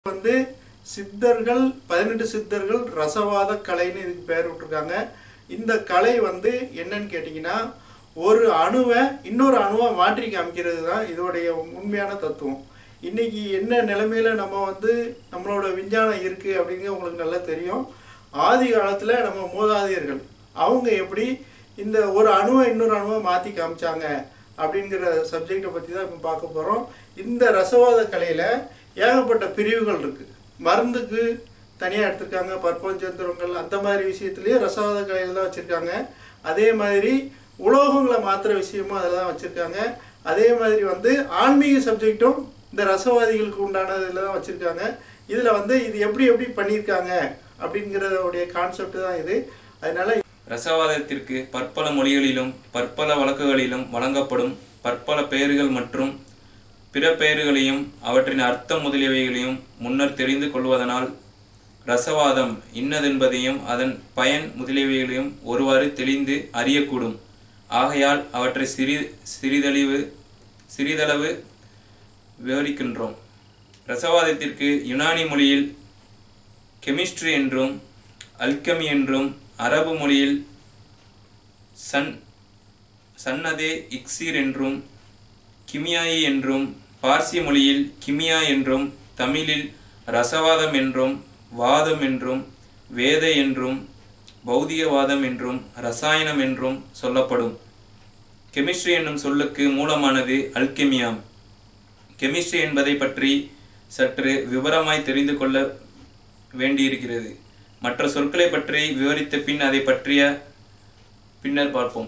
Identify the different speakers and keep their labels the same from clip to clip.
Speaker 1: வந்து சித்தர்கள் பதினெட்டு சித்தர்கள் ரசவாத கலைன்னு இதுக்கு பேர் விட்டுருக்காங்க இந்த கலை வந்து என்னன்னு கேட்டிங்கன்னா ஒரு அணுவை இன்னொரு அணுவை மாற்றி காமிக்கிறது தான் இதோடைய உண்மையான தத்துவம் இன்னைக்கு என்ன நிலைமையில நம்ம வந்து நம்மளோட விஞ்ஞானம் இருக்கு அப்படிங்கிறது உங்களுக்கு நல்லா தெரியும் ஆதி காலத்துல நம்ம மூதாதையர்கள் அவங்க எப்படி இந்த ஒரு அணுவை இன்னொரு அணுவை மாற்றி காமிச்சாங்க அப்படிங்கிற சப்ஜெக்டை பற்றி தான் இப்போ பார்க்க போகிறோம் இந்த ரசவாத கலையில் ஏகப்பட்ட பிரிவுகள் இருக்குது மருந்துக்கு தனியாக எடுத்திருக்காங்க பற்பஞ்சந்திரங்கள் அந்த மாதிரி விஷயத்துலேயே ரசவாத கலையில் தான் வச்சுருக்காங்க அதே மாதிரி உலோகங்களை மாற்றுற விஷயமும் அதில் தான் வச்சுருக்காங்க அதே மாதிரி வந்து ஆன்மீக சப்ஜெக்டும் இந்த ரசவாதிகளுக்கு உண்டானதில் தான் வச்சுருக்காங்க இதில் வந்து இது எப்படி எப்படி பண்ணியிருக்காங்க அப்படிங்கிறதோடைய கான்செப்ட் தான் இது அதனால
Speaker 2: ரசவாதத்திற்கு பற்பல மொழிகளிலும் பற்பல வழக்குகளிலும் வழங்கப்படும் பற்பல பெயர்கள் மற்றும் பிற பெயர்களையும் அவற்றின் அர்த்தம் முதலியவைகளையும் முன்னர் தெரிந்து கொள்வதனால் ரசவாதம் இன்னதென்பதையும் அதன் பயன் முதலியவைகளையும் ஒருவாறு தெளிந்து அறியக்கூடும் ஆகையால் அவற்றை சிறி சிறிதளவு சிறிதளவு விவரிக்கின்றோம் ரசவாதத்திற்கு யுனானி மொழியில் கெமிஸ்ட்ரி என்றும் அல்கமி என்றும் அரபு மொழியில் சன் சன்னதே இக்ஸீர் என்றும் கிமியாயி என்றும் பார்சி மொழியில் கிமியா என்றும் தமிழில் ரசவாதம் என்றும் வாதம் என்றும் வேத என்றும் பௌதிகவாதம் என்றும் ரசாயனம் என்றும் சொல்லப்படும் கெமிஸ்ட்ரி என்னும் சொல்லுக்கு மூலமானது அல்கெமியாம் கெமிஸ்ட்ரி என்பதை பற்றி சற்று விவரமாய் தெரிந்து கொள்ள வேண்டியிருக்கிறது மற்ற சொற்களை பற்றி விவரித்த பின் அதை பற்றிய பின்னர் பார்ப்போம்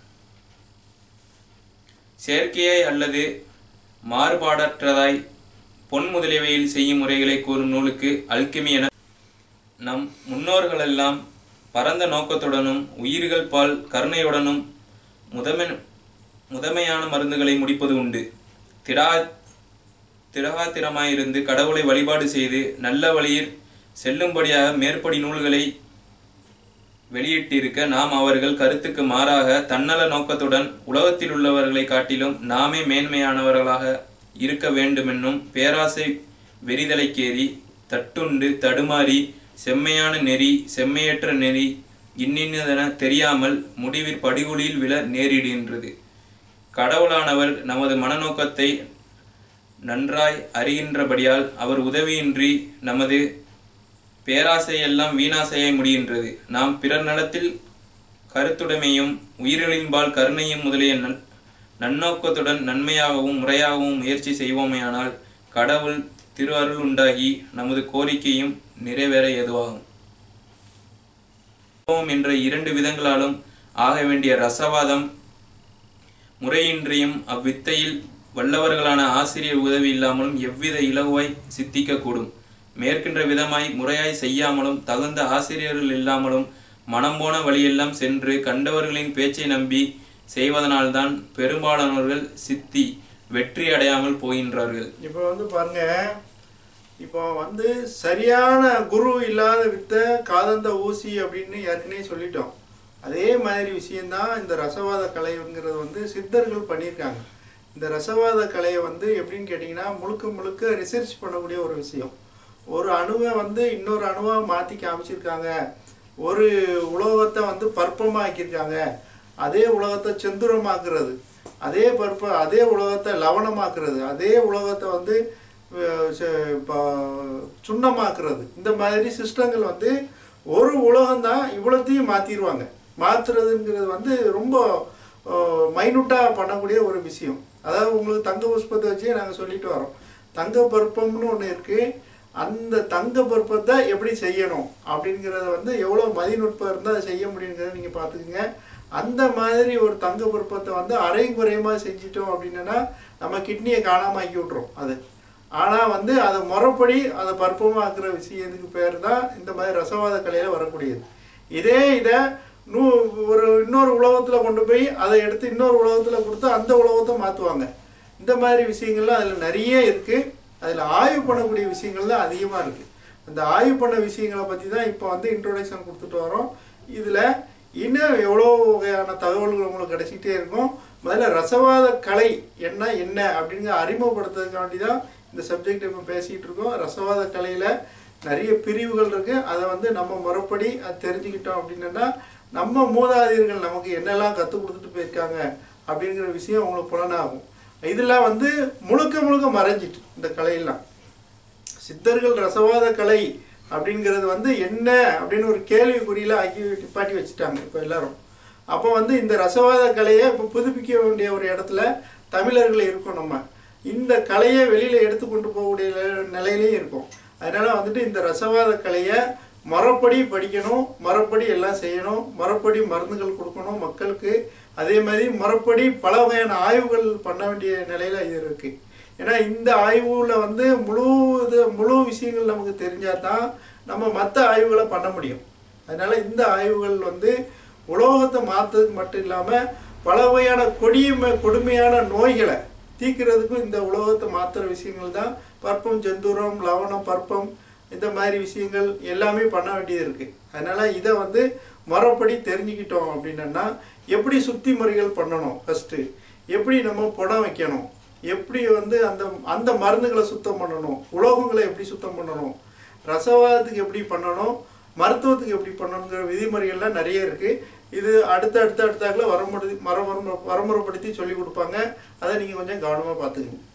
Speaker 2: செயற்கையாய் அல்லது மாறுபாடற்றதாய் பொன் முதலியவையில் செய்யும் முறைகளை கூறும் நூலுக்கு அல்கெமி என நம் முன்னோர்களெல்லாம் பரந்த நோக்கத்துடனும் உயிர்கள் பால் கருணையுடனும் முதமை முதமையான மருந்துகளை முடிப்பது உண்டு திடா திடகாத்திரமாயிருந்து கடவுளை வழிபாடு செய்து நல்ல வழியில் செல்லும்படியாக மேற்படி நூல்களை வெளியிட்டிருக்க நாம் அவர்கள் கருத்துக்கு மாறாக தன்னல நோக்கத்துடன் உலகத்தில் உள்ளவர்களை காட்டிலும் நாமே மேன்மையானவர்களாக இருக்க வேண்டுமென்னும் பேராசை வெறிதலைக்கேறி தட்டுண்டு தடுமாறி செம்மையான நெறி செம்மையற்ற நெறி இன்னின்னதென தெரியாமல் முடிவில் படுகொலியில் விழ நேரிடுகின்றது கடவுளானவர் நமது மனநோக்கத்தை நன்றாய் அறிகின்றபடியால் அவர் உதவியின்றி நமது பேராசையெல்லாம் வீணாசையாய் முடிகின்றது நாம் பிறர் நலத்தில் கருத்துடைமையும் உயிர்களின்பால் கருணையும் முதலிய நன் நன்னோக்கத்துடன் நன்மையாகவும் முறையாகவும் முயற்சி செய்வோமேயானால் கடவுள் திரு அருள் உண்டாகி நமது கோரிக்கையும் நிறைவேற ஏதுவாகும் என்ற இரண்டு விதங்களாலும் ஆக வேண்டிய ரசவாதம் முறையின்றியும் அவ்வித்தையில் வல்லவர்களான ஆசிரியர் உதவி இல்லாமலும் எவ்வித இலகுவாய் சித்திக்கக்கூடும் மேற்கின்ற விதமாய் முறையாய் செய்யாமலும் தகுந்த ஆசிரியர்கள் இல்லாமலும் மனம் போன வழியெல்லாம் சென்று கண்டவர்களின் பேச்சை நம்பி செய்வதனால்தான் பெரும்பாலானவர்கள் சித்தி வெற்றி அடையாமல் போகின்றார்கள்
Speaker 1: இப்போ வந்து பாருங்க இப்போ வந்து சரியான குரு இல்லாத வித்த காதந்த ஊசி அப்படின்னு ஏற்கனவே சொல்லிட்டோம் அதே மாதிரி விஷயம்தான் இந்த ரசவாத கலைங்கிறது வந்து சித்தர்கள் பண்ணியிருக்காங்க இந்த ரசவாத கலையை வந்து எப்படின்னு கேட்டிங்கன்னா முழுக்க முழுக்க ரிசர்ச் பண்ணக்கூடிய ஒரு விஷயம் ஒரு அணுவை வந்து இன்னொரு அணுவை மாற்றி காமிச்சிருக்காங்க ஒரு உலோகத்தை வந்து பற்பமாக்கியிருக்காங்க அதே உலகத்தை செந்துரமாக்குறது அதே பற்ப அதே உலகத்தை லவணமாக்குறது அதே உலகத்தை வந்து அஹ், ச- ப- சுண்ணமாக்குறது இந்த மாதிரி சிஸ்டங்கள் வந்து ஒரு உலகம் தான் இவ்வளோத்தையும் மாற்றிடுவாங்க மாற்றுறதுங்கிறது வந்து ரொம்ப மைனூட்டாக பண்ணக்கூடிய ஒரு விஷயம் அதாவது உங்களுக்கு தங்க புஷ்பத்தை வச்சே நாங்கள் சொல்லிட்டு வரோம் தங்க பருப்பம்னு ஒன்று இருக்குது அந்த தங்க பருப்பத்தை எப்படி செய்யணும் அப்படிங்கிறத வந்து எவ்வளோ மதிநுட்பம் இருந்தால் அதை செய்ய முடியுங்கிறத நீங்கள் பார்த்துக்குங்க அந்த மாதிரி ஒரு தங்க பருப்பத்தை வந்து அரையும் குறையுமா செஞ்சிட்டோம் அப்படின்னா நம்ம கிட்னியை காணாம ஆக்கி விட்ரும் அது ஆனால் வந்து அதை முறைப்படி அதை பருப்பமாக்குற விஷயத்துக்கு பேர் தான் இந்த மாதிரி ரசவாத கலையில் வரக்கூடியது இதே இதை நூ ஒரு இன்னொரு உலகத்தில் கொண்டு போய் அதை எடுத்து இன்னொரு உலகத்தில் கொடுத்து அந்த உலகத்தை மாற்றுவாங்க இந்த மாதிரி விஷயங்கள்லாம் அதில் நிறைய இருக்குது அதில் ஆய்வு பண்ணக்கூடிய விஷயங்கள் தான் அதிகமாக இருக்குது அந்த ஆய்வு பண்ண விஷயங்களை பற்றி தான் இப்போ வந்து இன்ட்ரோடக்ஷன் கொடுத்துட்டு வரோம் இதில் இன்னும் எவ்வளோ வகையான தகவல்கள் உங்களுக்கு கிடைச்சிக்கிட்டே இருக்கும் முதல்ல ரசவாத கலை என்ன என்ன அப்படிங்கிற அறிமுகப்படுத்துறதுக்காண்டி தான் இந்த சப்ஜெக்ட் இப்போ பேசிகிட்டு இருக்கோம் ரசவாத கலையில் நிறைய பிரிவுகள் இருக்குது அதை வந்து நம்ம முறைப்படி அது தெரிஞ்சுக்கிட்டோம் அப்படின்னா நம்ம மூதாதையர்கள் நமக்கு என்னெல்லாம் கற்றுக் கொடுத்துட்டு போயிருக்காங்க அப்படிங்கிற விஷயம் உங்களுக்கு புலனாகும் இதெல்லாம் வந்து முழுக்க முழுக்க மறைஞ்சிட்டு இந்த கலையெல்லாம் சித்தர்கள் ரசவாத கலை அப்படிங்கிறது வந்து என்ன அப்படின்னு ஒரு கேள்விக்குறியில ஆக்கி நிப்பாட்டி வச்சுட்டாங்க இப்போ எல்லாரும் அப்போ வந்து இந்த ரசவாத கலையை இப்போ புதுப்பிக்க வேண்டிய ஒரு இடத்துல தமிழர்கள் இருக்கோம் நம்ம இந்த கலையை வெளியில எடுத்து கொண்டு போகக்கூடிய நிலை- நிலையிலையும் இருக்கும் அதனால வந்துட்டு இந்த ரசவாத கலையை மரப்படி படிக்கணும் மரப்படி எல்லாம் செய்யணும் மரப்படி மருந்துகள் கொடுக்கணும் மக்களுக்கு அதே மாதிரி மரப்படி பல வகையான ஆய்வுகள் பண்ண வேண்டிய நிலையில இது இருக்கு ஏன்னா இந்த ஆய்வுல வந்து முழு இது முழு விஷயங்கள் நமக்கு தெரிஞ்சாதான் தான் நம்ம மற்ற ஆய்வுகளை பண்ண முடியும் அதனால இந்த ஆய்வுகள் வந்து உலோகத்தை மாற்றுறதுக்கு மட்டும் இல்லாமல் பல வகையான கொடிய கொடுமையான நோய்களை தீர்க்கிறதுக்கும் இந்த உலோகத்தை மாற்றுற விஷயங்கள் தான் பற்பம் ஜந்தூரம் லவணம் பற்பம் இந்த மாதிரி விஷயங்கள் எல்லாமே பண்ண வேண்டியது இருக்கு அதனால இதை வந்து மரப்படி தெரிஞ்சுக்கிட்டோம் அப்படின்னா எப்படி சுத்தி முறைகள் பண்ணணும் ஃபர்ஸ்ட் எப்படி நம்ம புடம் வைக்கணும் எப்படி வந்து அந்த அந்த மருந்துகளை சுத்தம் பண்ணணும் உலோகங்களை எப்படி சுத்தம் பண்ணணும் ரசவாதத்துக்கு எப்படி பண்ணணும் மருத்துவத்துக்கு எப்படி பண்ணணுங்கிற விதிமுறைகள்லாம் நிறைய இருக்கு இது அடுத்த அடுத்த அடுத்தாக்கில் வரமுறை மர வரமுறைப்படுத்தி சொல்லி கொடுப்பாங்க அதை நீங்கள் கொஞ்சம் கவனமாக பார்த்துக்கணும்